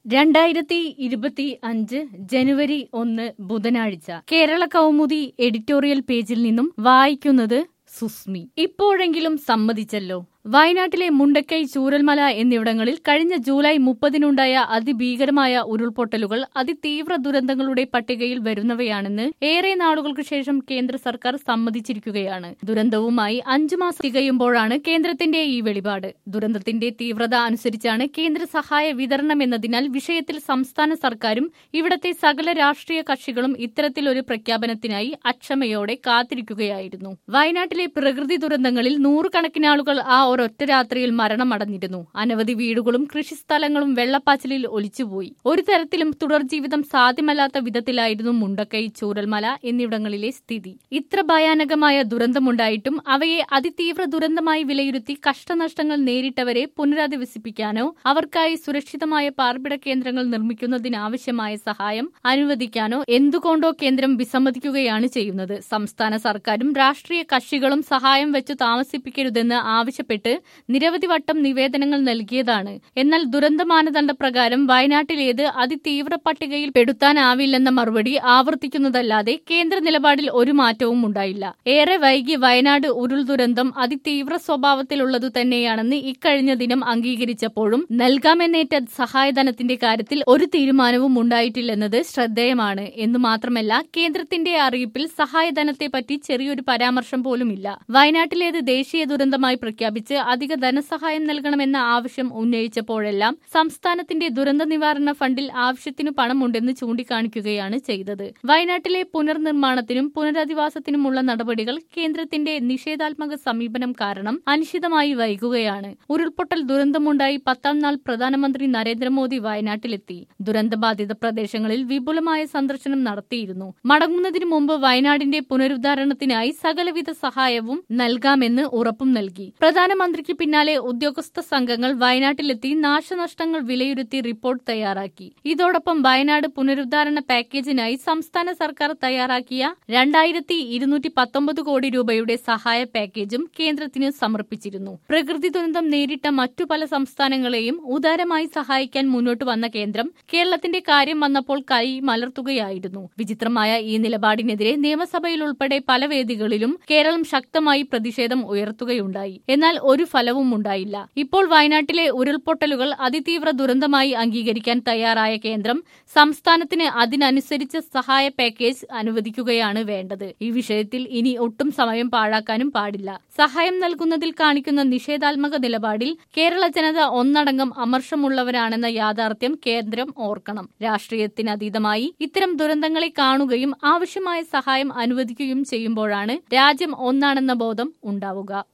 രണ്ടായിരത്തി ഇരുപത്തി അഞ്ച് ജനുവരി ഒന്ന് ബുധനാഴ്ച കേരള കൗമുദി എഡിറ്റോറിയൽ പേജിൽ നിന്നും വായിക്കുന്നത് സുസ്മി ഇപ്പോഴെങ്കിലും സമ്മതിച്ചല്ലോ വയനാട്ടിലെ മുണ്ടക്കൈ ചൂരൽമല എന്നിവിടങ്ങളിൽ കഴിഞ്ഞ ജൂലൈ മുപ്പതിനുണ്ടായ അതിഭീകരമായ ഉരുൾപൊട്ടലുകൾ അതിതീവ്ര ദുരന്തങ്ങളുടെ പട്ടികയിൽ വരുന്നവയാണെന്ന് ഏറെ നാളുകൾക്ക് ശേഷം കേന്ദ്ര സർക്കാർ സമ്മതിച്ചിരിക്കുകയാണ് ദുരന്തവുമായി അഞ്ചു മാസം തികയുമ്പോഴാണ് കേന്ദ്രത്തിന്റെ ഈ വെളിപാട് ദുരന്തത്തിന്റെ തീവ്രത അനുസരിച്ചാണ് കേന്ദ്ര സഹായ വിതരണം എന്നതിനാൽ വിഷയത്തിൽ സംസ്ഥാന സർക്കാരും ഇവിടത്തെ സകല രാഷ്ട്രീയ കക്ഷികളും ഇത്തരത്തിലൊരു പ്രഖ്യാപനത്തിനായി അക്ഷമയോടെ കാത്തിരിക്കുകയായിരുന്നു വയനാട്ടിലെ പ്രകൃതി ദുരന്തങ്ങളിൽ നൂറുകണക്കിന് ആളുകൾ ആ ഒരൊറ്റ രാത്രിയിൽ മരണമടഞ്ഞിരുന്നു അനവധി വീടുകളും കൃഷിസ്ഥലങ്ങളും വെള്ളപ്പാച്ചിലിൽ ഒലിച്ചുപോയി ഒരു തരത്തിലും തുടർജീവിതം സാധ്യമല്ലാത്ത വിധത്തിലായിരുന്നു മുണ്ടക്കൈ ചൂരൽമല എന്നിവിടങ്ങളിലെ സ്ഥിതി ഇത്ര ഭയാനകമായ ദുരന്തമുണ്ടായിട്ടും അവയെ അതിതീവ്ര ദുരന്തമായി വിലയിരുത്തി കഷ്ടനഷ്ടങ്ങൾ നേരിട്ടവരെ പുനരധിവസിപ്പിക്കാനോ അവർക്കായി സുരക്ഷിതമായ പാർപ്പിട കേന്ദ്രങ്ങൾ നിർമ്മിക്കുന്നതിനാവശ്യമായ സഹായം അനുവദിക്കാനോ എന്തുകൊണ്ടോ കേന്ദ്രം വിസമ്മതിക്കുകയാണ് ചെയ്യുന്നത് സംസ്ഥാന സർക്കാരും രാഷ്ട്രീയ കക്ഷികളും സഹായം വെച്ചു താമസിപ്പിക്കരുതെന്ന് ആവശ്യപ്പെട്ട് നിരവധി വട്ടം നിവേദനങ്ങൾ നൽകിയതാണ് എന്നാൽ ദുരന്ത മാനദണ്ഡ പ്രകാരം വയനാട്ടിലേത് അതിതീവ്ര പട്ടികയിൽ പെടുത്താനാവില്ലെന്ന മറുപടി ആവർത്തിക്കുന്നതല്ലാതെ കേന്ദ്ര നിലപാടിൽ ഒരു മാറ്റവും ഉണ്ടായില്ല ഏറെ വൈകി വയനാട് ഉരുൾ ദുരന്തം അതിതീവ്ര സ്വഭാവത്തിലുള്ളതു തന്നെയാണെന്ന് ഇക്കഴിഞ്ഞ ദിനം അംഗീകരിച്ചപ്പോഴും നൽകാമെന്നേറ്റ സഹായധനത്തിന്റെ കാര്യത്തിൽ ഒരു തീരുമാനവും ഉണ്ടായിട്ടില്ലെന്നത് ശ്രദ്ധേയമാണ് എന്നു മാത്രമല്ല കേന്ദ്രത്തിന്റെ അറിയിപ്പിൽ സഹായധനത്തെപ്പറ്റി ചെറിയൊരു പരാമർശം പോലുമില്ല വയനാട്ടിലേത് ദേശീയ ദുരന്തമായി പ്രഖ്യാപിച്ച് അധിക ധനസഹായം നൽകണമെന്ന ആവശ്യം ഉന്നയിച്ചപ്പോഴെല്ലാം സംസ്ഥാനത്തിന്റെ ദുരന്ത നിവാരണ ഫണ്ടിൽ ആവശ്യത്തിനു പണമുണ്ടെന്ന് ചൂണ്ടിക്കാണിക്കുകയാണ് ചെയ്തത് വയനാട്ടിലെ പുനർനിർമ്മാണത്തിനും പുനരധിവാസത്തിനുമുള്ള നടപടികൾ കേന്ദ്രത്തിന്റെ നിഷേധാത്മക സമീപനം കാരണം അനിശ്ചിതമായി വൈകുകയാണ് ഉരുൾപൊട്ടൽ ദുരന്തമുണ്ടായി പത്താം നാൾ പ്രധാനമന്ത്രി നരേന്ദ്രമോദി വയനാട്ടിലെത്തി ദുരന്തബാധിത പ്രദേശങ്ങളിൽ വിപുലമായ സന്ദർശനം നടത്തിയിരുന്നു മടങ്ങുന്നതിനു മുമ്പ് വയനാടിന്റെ പുനരുദ്ധാരണത്തിനായി സകലവിധ സഹായവും നൽകാമെന്ന് ഉറപ്പും നൽകി പ്രധാനമന്ത്രിക്ക് പിന്നാലെ ഉദ്യോഗസ്ഥ സംഘങ്ങൾ വയനാട്ടിലെത്തി നാശനഷ്ടങ്ങൾ വിലയിരുത്തി റിപ്പോർട്ട് തയ്യാറാക്കി ഇതോടൊപ്പം വയനാട് പുനരുദ്ധാരണ പാക്കേജിനായി സംസ്ഥാന സർക്കാർ തയ്യാറാക്കിയ രണ്ടായിരത്തി ഇരുന്നൂറ്റി പത്തൊമ്പത് കോടി രൂപയുടെ സഹായ പാക്കേജും കേന്ദ്രത്തിന് സമർപ്പിച്ചിരുന്നു പ്രകൃതി ദുരന്തം നേരിട്ട മറ്റു പല സംസ്ഥാനങ്ങളെയും ഉദാരമായി സഹായിക്കാൻ മുന്നോട്ട് വന്ന കേന്ദ്രം കേരളത്തിന്റെ കാര്യം വന്നപ്പോൾ കൈ മലർത്തുകയായിരുന്നു വിചിത്രമായ ഈ നിലപാടിനെതിരെ നിയമസഭയിൽ ഉൾപ്പെടെ പല വേദികളിലും കേരളം ശക്തമായി പ്രതിഷേധം ഉയർത്തുകയുണ്ടായി എന്നാൽ ഒരു ഫലവും ഉണ്ടായില്ല ഇപ്പോൾ വയനാട്ടിലെ ഉരുൾപൊട്ടലുകൾ അതിതീവ്ര ദുരന്തമായി അംഗീകരിക്കാൻ തയ്യാറായ കേന്ദ്രം സംസ്ഥാനത്തിന് അതിനനുസരിച്ച സഹായ പാക്കേജ് അനുവദിക്കുകയാണ് വേണ്ടത് ഈ വിഷയത്തിൽ ഇനി ഒട്ടും സമയം പാഴാക്കാനും പാടില്ല സഹായം നൽകുന്നതിൽ കാണിക്കുന്ന നിഷേധാത്മക നിലപാടിൽ കേരള ജനത ഒന്നടങ്കം അമർഷമുള്ളവരാണെന്ന യാഥാർത്ഥ്യം കേന്ദ്രം ഓർക്കണം രാഷ്ട്രീയത്തിനതീതമായി ഇത്തരം ദുരന്തങ്ങളെ കാണുകയും ആവശ്യമായ സഹായം അനുവദിക്കുകയും ചെയ്യുമ്പോഴാണ് രാജ്യം ഒന്നാണെന്ന ബോധം ഉണ്ടാവുക